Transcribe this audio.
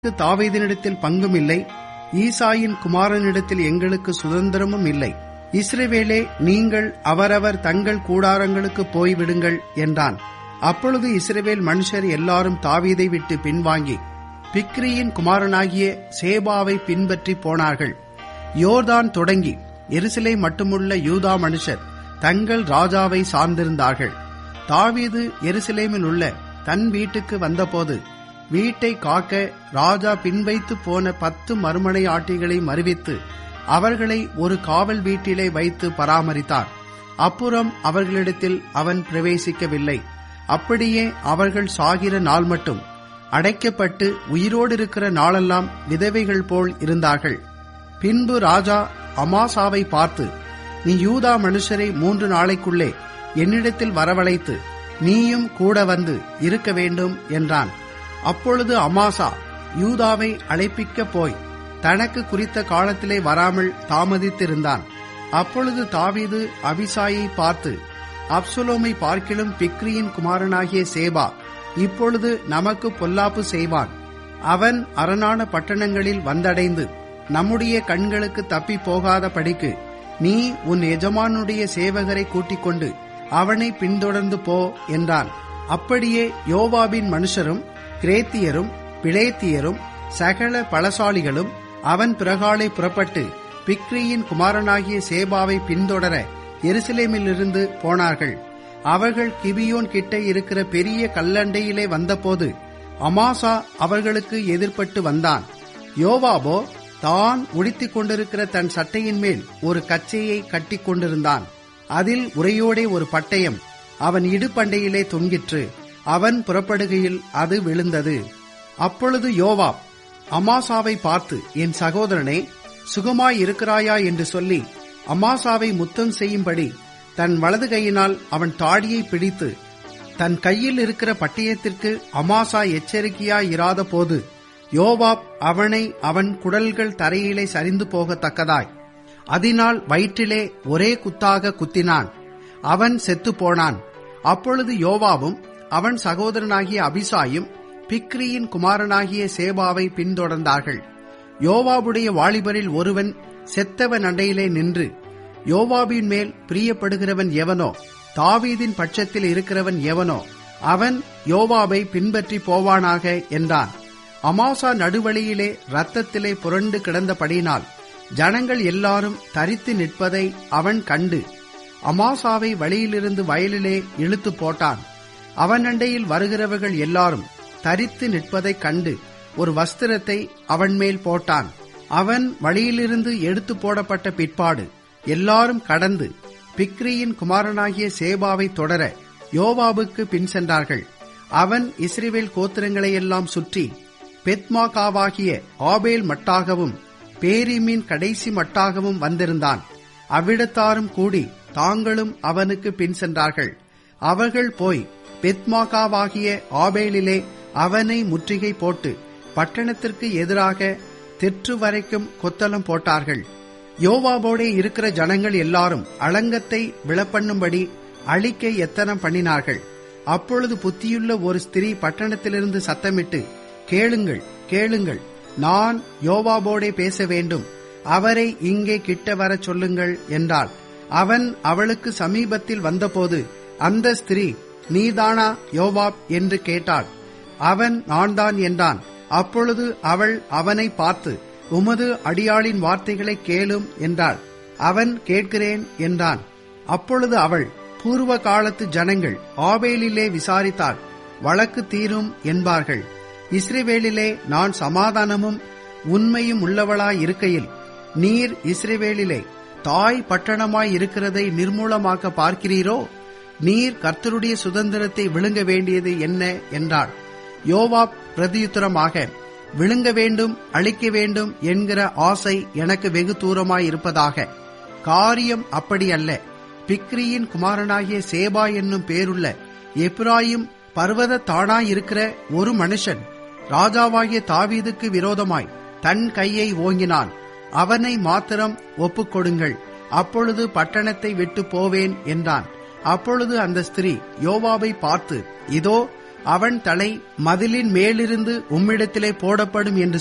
தாவீதினிடத்தில் பங்கும் இல்லை ஈசாயின் குமாரனிடத்தில் எங்களுக்கு சுதந்திரமும் இல்லை இஸ்ரவேலே நீங்கள் அவரவர் தங்கள் கூடாரங்களுக்கு போய்விடுங்கள் என்றான் அப்பொழுது இஸ்ரவேல் மனுஷர் எல்லாரும் தாவீதை விட்டு பின்வாங்கி பிக்ரியின் குமாரனாகிய சேபாவை பின்பற்றி போனார்கள் யோர்தான் தொடங்கி எருசலே மட்டுமுள்ள யூதா மனுஷர் தங்கள் ராஜாவை சார்ந்திருந்தார்கள் தாவீது எருசலேமில் உள்ள தன் வீட்டுக்கு வந்தபோது வீட்டை காக்க ராஜா பின்வைத்து போன பத்து மறுமனை ஆட்டிகளை மறுவித்து அவர்களை ஒரு காவல் வீட்டிலே வைத்து பராமரித்தார் அப்புறம் அவர்களிடத்தில் அவன் பிரவேசிக்கவில்லை அப்படியே அவர்கள் சாகிற நாள் மட்டும் அடைக்கப்பட்டு உயிரோடு இருக்கிற நாளெல்லாம் விதவைகள் போல் இருந்தார்கள் பின்பு ராஜா அமாசாவை பார்த்து நீ யூதா மனுஷரை மூன்று நாளைக்குள்ளே என்னிடத்தில் வரவழைத்து நீயும் கூட வந்து இருக்க வேண்டும் என்றான் அப்பொழுது அமாசா யூதாவை அழைப்பிக்கப் போய் தனக்கு குறித்த காலத்திலே வராமல் தாமதித்திருந்தான் அப்பொழுது தாவீது அபிசாயை பார்த்து அப்சுலோமை பார்க்கிலும் பிக்ரியின் குமாரனாகிய சேபா இப்பொழுது நமக்கு பொல்லாப்பு செய்வான் அவன் அரணான பட்டணங்களில் வந்தடைந்து நம்முடைய கண்களுக்கு தப்பி போகாத படிக்கு நீ உன் எஜமானுடைய சேவகரை கூட்டிக் கொண்டு அவனை பின்தொடர்ந்து போ என்றான் அப்படியே யோவாபின் மனுஷரும் கிரேத்தியரும் பிளேத்தியரும் சகல பலசாலிகளும் அவன் பிறகாலை புறப்பட்டு பிக்ரியின் குமாரனாகிய சேபாவை பின்தொடர எருசலேமிலிருந்து போனார்கள் அவர்கள் கிபியோன் கிட்ட இருக்கிற பெரிய கல்லண்டையிலே வந்தபோது அமாசா அவர்களுக்கு எதிர்பட்டு வந்தான் யோவாபோ தான் உடுத்திக் கொண்டிருக்கிற தன் சட்டையின் மேல் ஒரு கச்சையை கட்டிக் கொண்டிருந்தான் அதில் உரையோடே ஒரு பட்டயம் அவன் இடுப்பண்டையிலே தொங்கிற்று அவன் புறப்படுகையில் அது விழுந்தது அப்பொழுது யோவாப் அமாசாவை பார்த்து என் சகோதரனே சுகமாய் இருக்கிறாயா என்று சொல்லி அமாசாவை முத்தம் செய்யும்படி தன் வலது கையினால் அவன் தாடியை பிடித்து தன் கையில் இருக்கிற பட்டயத்திற்கு அமாசா எச்சரிக்கையாய் இராத போது யோவாப் அவனை அவன் குடல்கள் தரையிலே சரிந்து போகத்தக்கதாய் அதனால் வயிற்றிலே ஒரே குத்தாக குத்தினான் அவன் செத்து போனான் அப்பொழுது யோவாவும் அவன் சகோதரனாகிய அபிசாயும் பிக்ரியின் குமாரனாகிய சேபாவை பின்தொடர்ந்தார்கள் யோவாபுடைய வாலிபரில் ஒருவன் செத்தவன் அண்டையிலே நின்று யோவாபின் மேல் பிரியப்படுகிறவன் எவனோ தாவீதின் பட்சத்தில் இருக்கிறவன் எவனோ அவன் யோவாபை பின்பற்றி போவானாக என்றான் அமாசா நடுவழியிலே ரத்தத்திலே புரண்டு கிடந்தபடியினால் ஜனங்கள் எல்லாரும் தரித்து நிற்பதை அவன் கண்டு அமாசாவை வழியிலிருந்து வயலிலே இழுத்து போட்டான் அவன் அண்டையில் வருகிறவர்கள் எல்லாரும் தரித்து நிற்பதைக் கண்டு ஒரு வஸ்திரத்தை அவன் மேல் போட்டான் அவன் வழியிலிருந்து எடுத்து போடப்பட்ட பிற்பாடு எல்லாரும் கடந்து பிக்ரியின் குமாரனாகிய சேபாவை தொடர யோவாபுக்கு பின் சென்றார்கள் அவன் இஸ்ரேவேல் கோத்திரங்களையெல்லாம் சுற்றி பெத்மாகாவாகிய ஆபேல் மட்டாகவும் பேரிமின் கடைசி மட்டாகவும் வந்திருந்தான் அவ்விடத்தாரும் கூடி தாங்களும் அவனுக்கு பின் சென்றார்கள் அவர்கள் போய் பெத்மாகாவாகிய ஆபேலிலே அவனை முற்றுகை போட்டு பட்டணத்திற்கு எதிராக தெற்று வரைக்கும் கொத்தளம் போட்டார்கள் யோவாபோடே இருக்கிற ஜனங்கள் எல்லாரும் அலங்கத்தை விளப்பண்ணும்படி அழிக்க எத்தனம் பண்ணினார்கள் அப்பொழுது புத்தியுள்ள ஒரு ஸ்திரீ பட்டணத்திலிருந்து சத்தமிட்டு கேளுங்கள் கேளுங்கள் நான் யோவாபோடே பேச வேண்டும் அவரை இங்கே கிட்ட வரச் சொல்லுங்கள் என்றாள் அவன் அவளுக்கு சமீபத்தில் வந்தபோது அந்த ஸ்திரீ நீதானா யோவாப் என்று கேட்டாள் அவன் நான் தான் என்றான் அப்பொழுது அவள் அவனை பார்த்து உமது அடியாளின் வார்த்தைகளை கேளும் என்றாள் அவன் கேட்கிறேன் என்றான் அப்பொழுது அவள் பூர்வ காலத்து ஜனங்கள் ஆபேலிலே விசாரித்தால் வழக்கு தீரும் என்பார்கள் இஸ்ரேவேலிலே நான் சமாதானமும் உண்மையும் உள்ளவளாய் இருக்கையில் நீர் இஸ்ரேவேலிலே தாய் பட்டணமாய் இருக்கிறதை நிர்மூலமாக்க பார்க்கிறீரோ நீர் கர்த்தருடைய சுதந்திரத்தை விழுங்க வேண்டியது என்ன என்றாள் யோவாப் பிரதியுத்தரமாக விழுங்க வேண்டும் அழிக்க வேண்டும் என்கிற ஆசை எனக்கு வெகு தூரமாய் இருப்பதாக காரியம் அப்படி அல்ல பிக்ரியின் குமாரனாகிய சேபா என்னும் பேருள்ள எப்ராயிம் பர்வத தானாயிருக்கிற ஒரு மனுஷன் ராஜாவாகிய தாவீதுக்கு விரோதமாய் தன் கையை ஓங்கினான் அவனை மாத்திரம் ஒப்புக்கொடுங்கள் அப்பொழுது பட்டணத்தை விட்டு போவேன் என்றான் அப்பொழுது அந்த ஸ்திரீ யோவாவை பார்த்து இதோ அவன் தலை மதிலின் மேலிருந்து உம்மிடத்திலே போடப்படும் என்று